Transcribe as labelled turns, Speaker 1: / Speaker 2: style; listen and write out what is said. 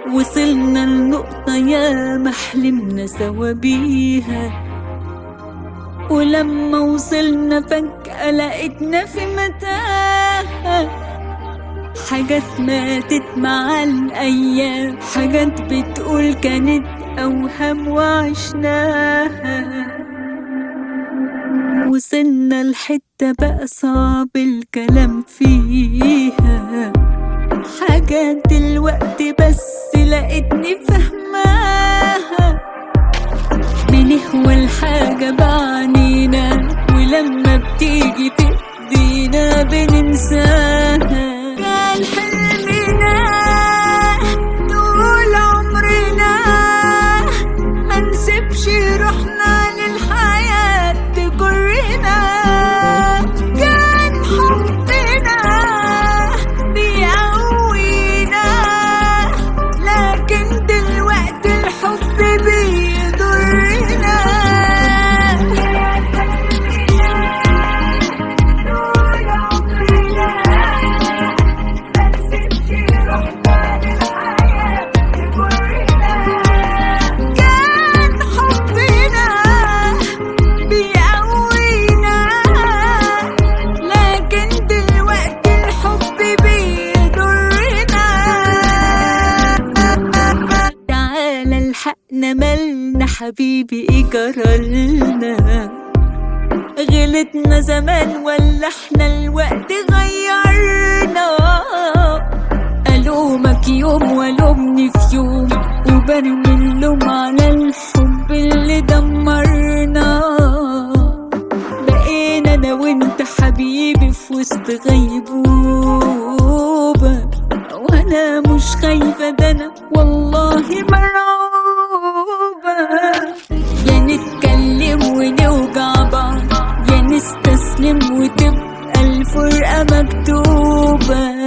Speaker 1: وصلنا لنقطة يا محلمنا سوا بيها ولما وصلنا فجأة لقيتنا في متاهة حاجات ماتت مع الأيام حاجات بتقول كانت أوهام وعشناها وصلنا لحتة بقى صعب الكلام فيها حاجات دلوقتي بس لقيتني فهماها بنهوى الحاجة بعنينا ولما بتيجي في ايدينا بننساها كان حلمنا طول عمرنا ما نسيبش روحنا للحياة تجرنا كان حبنا بيقوينا لكن دلوقتي الحب بيضرنا كان حبنا بيقوينا لكن دلوقتي الحب بيضرنا تعالى الحقنا مالنا حبيبي ايه جرالنا غلطنا زمان ولا احنا الوقت غيرنا ألومك يوم ولومني في يوم وبرمي اللوم على الحب اللي دمرنا بقينا انا وانت حبيبي في وسط غيبوبة وانا مش خايفة ده انا والله مرعوبة يا نتكلم ونوجع بعض يا نستسلم وتبقى الفرقة مكتوبة